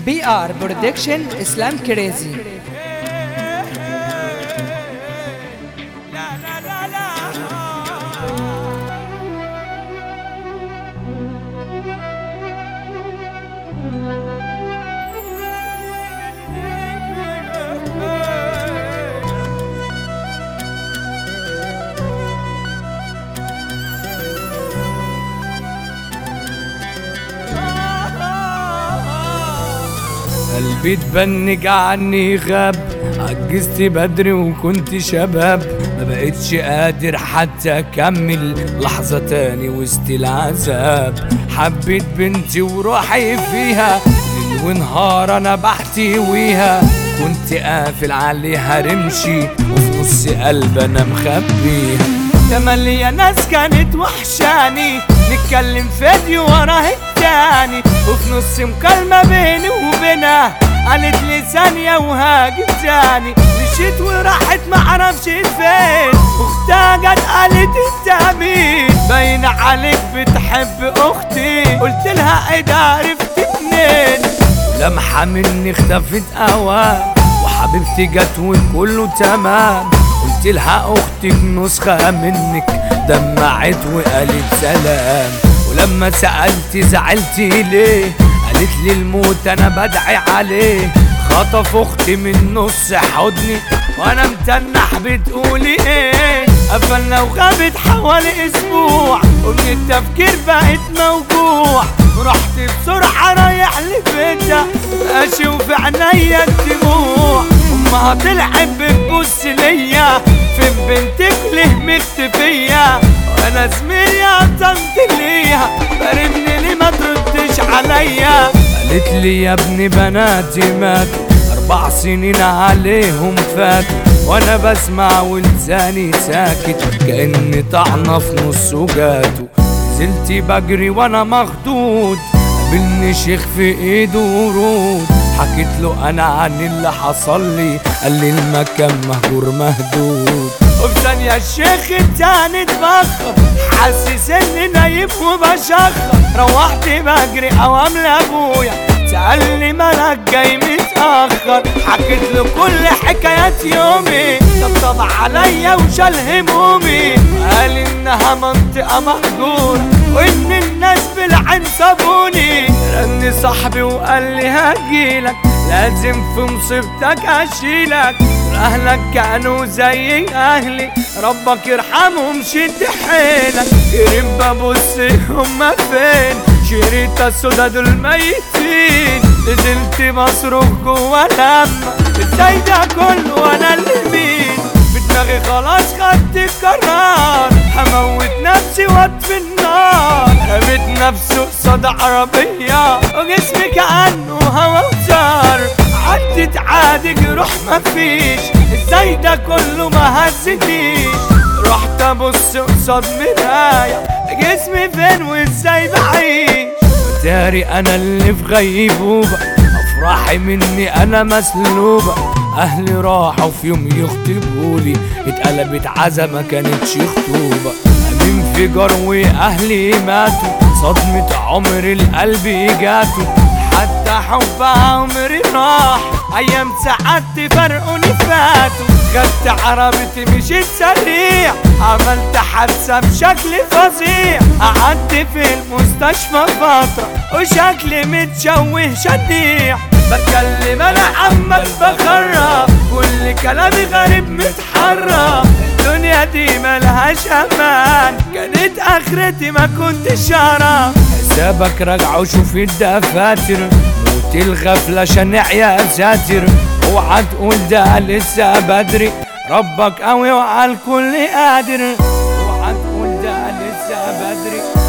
بي ار برودكشن اسلام كريزي قلبي تبنج عني غاب عجزت بدري وكنت شباب ما بقتش قادر حتى اكمل لحظة تاني وسط العذاب حبيت بنتي وروحي فيها ليل ونهار انا بحتويها كنت قافل عليها رمشي وفي نص قلب انا مخبيها تملي ناس كانت وحشاني نتكلم فيديو وراه التاني وفي نص مكالمة بيني وبينها قالت لي ثانية وهاجي تاني مشيت وراحت معرفش فين واختها جت قالت انت مين باين عليك بتحب اختي قلت لها ايه ده عرفت منين لمحة مني اختفت اوان وحبيبتي جت وكله تمام قلت لها اختك نسخة منك دمعت وقالت سلام ولما سألت زعلتي ليه قالت لي الموت انا بدعي عليه خطف اختي من نص حضني وانا متنح بتقولي ايه قفلنا وغابت حوالي اسبوع ومن التفكير بقيت موجوع ورحت بسرعة رايح لبيتها ماشي وفي عينيا الدموع امها طلعت بتبص ليا فين بنتك ليه مختفية وانا زميلي عطمت ليها برني ليه ما تردش عليا قالت لي يا ابني بناتي ماتوا اربع سنين عليهم فاتوا وانا بسمع ولساني ساكت كاني طعنه في نصه جاتو نزلت بجري وانا مخدود قابلني شيخ في ايده ورود حكيت له انا عن اللي حصل لي قال لي المكان مهجور مهدود وفي ثانية الشيخ التاني اتبخر حاسس اني نايم وبشخر روحت بجري اوام لابويا سألني مالك جاي متأخر حكيت له كل حكايات يومي طبطب عليا وشال همومي قال انها منطقة مهجورة وان الناس بالعين سابوني رن صاحبي وقال لي هجيلك لازم في مصيبتك اشيلك اهلك كانوا زي اهلي ربك يرحمهم شد حيلك قريب ببص هما فين شريطة السودا دول ميتين نزلت مصروف جوا لما ازاي ده كله وانا اللي مين في دماغي خلاص خدت القرار هموت نفسي واطفي النار رميت نفسي قصاد عربية وجسمي كأنه هوا وزار عدت عادي جروح مفيش ازاي ده كله ما هزتيش رحت ابص قصاد مراية جسمي فين وازاي بعيش تاري انا اللي في غيبوبة افراحي مني انا مسلوبة اهلي راحوا في يوم يخطبولي اتقلبت عزا ما كانتش خطوبة امين انفجار واهلي ماتوا صدمة عمر القلب جاتوا حتى حب عمري راح ايام سعادتي فرقوني فاتوا خدت عربيتي مشيت سريع عملت حادثة بشكل فظيع قعدت في المستشفى فترة وشكلي متشوه شنيع بتكلم انا عمال بخرب كل كلامي غريب متحرك الدنيا دي ملهاش امان كانت اخرتي ما كنتش اعرف حسابك راجعه شوف الدفاتر موت الغفلة شنع يا ساتر اوعى تقول ده لسه بدري ربك قوي وعلى الكل قادر اوعى تقول ده لسه بدري